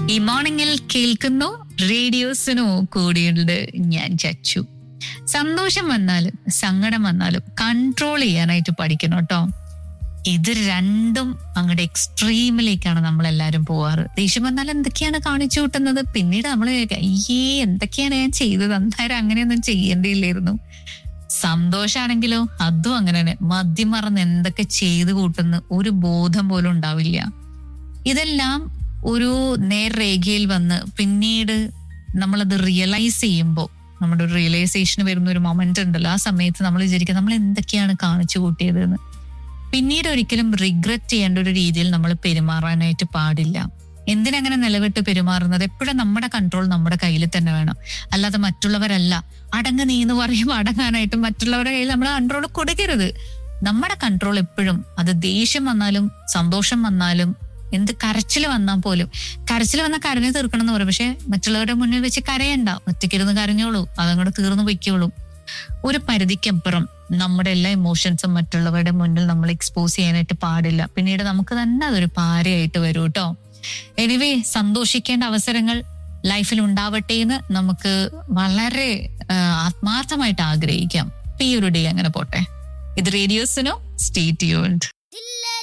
ഈ മോർണിംഗിൽ കേൾക്കുന്നു റേഡിയോസിനോ കൂടിയുണ്ട് ഞാൻ ചച്ചു സന്തോഷം വന്നാലും സങ്കടം വന്നാലും കൺട്രോൾ ചെയ്യാനായിട്ട് പഠിക്കണം കേട്ടോ ഇത് രണ്ടും അങ്ങോട്ട് എക്സ്ട്രീമിലേക്കാണ് നമ്മൾ എല്ലാവരും പോവാറ് ദേഷ്യം വന്നാൽ എന്തൊക്കെയാണ് കാണിച്ചു കൂട്ടുന്നത് പിന്നീട് നമ്മൾ അയ്യേ എന്തൊക്കെയാണ് ഞാൻ ചെയ്തത് അന്നേരം അങ്ങനെയൊന്നും ചെയ്യേണ്ടിയില്ലായിരുന്നു സന്തോഷാണെങ്കിലോ അതും അങ്ങനെ തന്നെ മദ്യം മറന്ന് എന്തൊക്കെ ചെയ്തു കൂട്ടുന്ന ഒരു ബോധം പോലും ഉണ്ടാവില്ല ഇതെല്ലാം ഒരു നേർരേഖയിൽ വന്ന് പിന്നീട് നമ്മളത് റിയലൈസ് ചെയ്യുമ്പോൾ നമ്മുടെ ഒരു റിയലൈസേഷൻ വരുന്ന ഒരു മൊമെന്റ് ഉണ്ടല്ലോ ആ സമയത്ത് നമ്മൾ വിചാരിക്കുക നമ്മൾ എന്തൊക്കെയാണ് കാണിച്ചു കൂട്ടിയത് എന്ന് പിന്നീട് ഒരിക്കലും റിഗ്രറ്റ് ചെയ്യേണ്ട ഒരു രീതിയിൽ നമ്മൾ പെരുമാറാനായിട്ട് പാടില്ല എന്തിനങ്ങനെ നിലവിട്ട് പെരുമാറുന്നത് എപ്പോഴും നമ്മുടെ കൺട്രോൾ നമ്മുടെ കയ്യിൽ തന്നെ വേണം അല്ലാതെ മറ്റുള്ളവരല്ല അടങ്ങ് നീ എന്ന് പറയുമ്പോൾ അടങ്ങാനായിട്ട് മറ്റുള്ളവരുടെ കയ്യിൽ നമ്മൾ കൺട്രോൾ കൊടുക്കരുത് നമ്മുടെ കൺട്രോൾ എപ്പോഴും അത് ദേഷ്യം വന്നാലും സന്തോഷം വന്നാലും എന്ത് കരച്ചിൽ വന്നാൽ പോലും കരച്ചിൽ വന്നാൽ കരഞ്ഞു തീർക്കണം എന്ന് പറയും പക്ഷെ മറ്റുള്ളവരുടെ മുന്നിൽ വെച്ച് കരയണ്ട ഒറ്റയ്ക്കിരുന്ന് കരഞ്ഞോളൂ അതങ്ങോട്ട് തീർന്നു പൊയ്ക്കോളൂ ഒരു പരിധിക്കപ്പുറം നമ്മുടെ എല്ലാ ഇമോഷൻസും മറ്റുള്ളവരുടെ മുന്നിൽ നമ്മൾ എക്സ്പോസ് ചെയ്യാനായിട്ട് പാടില്ല പിന്നീട് നമുക്ക് തന്നെ അതൊരു പാരയായിട്ട് വരും കേട്ടോ എനിവേ സന്തോഷിക്കേണ്ട അവസരങ്ങൾ ലൈഫിൽ ഉണ്ടാവട്ടെ എന്ന് നമുക്ക് വളരെ ആ, ആത്മാർത്ഥമായിട്ട് ആഗ്രഹിക്കാം ഇപ്പൊ ഈ ഒരു ഡേ അങ്ങനെ പോട്ടെ ഇത് റേഡിയോസിനോ സ്റ്റേറ്റ് യൂണ്ട്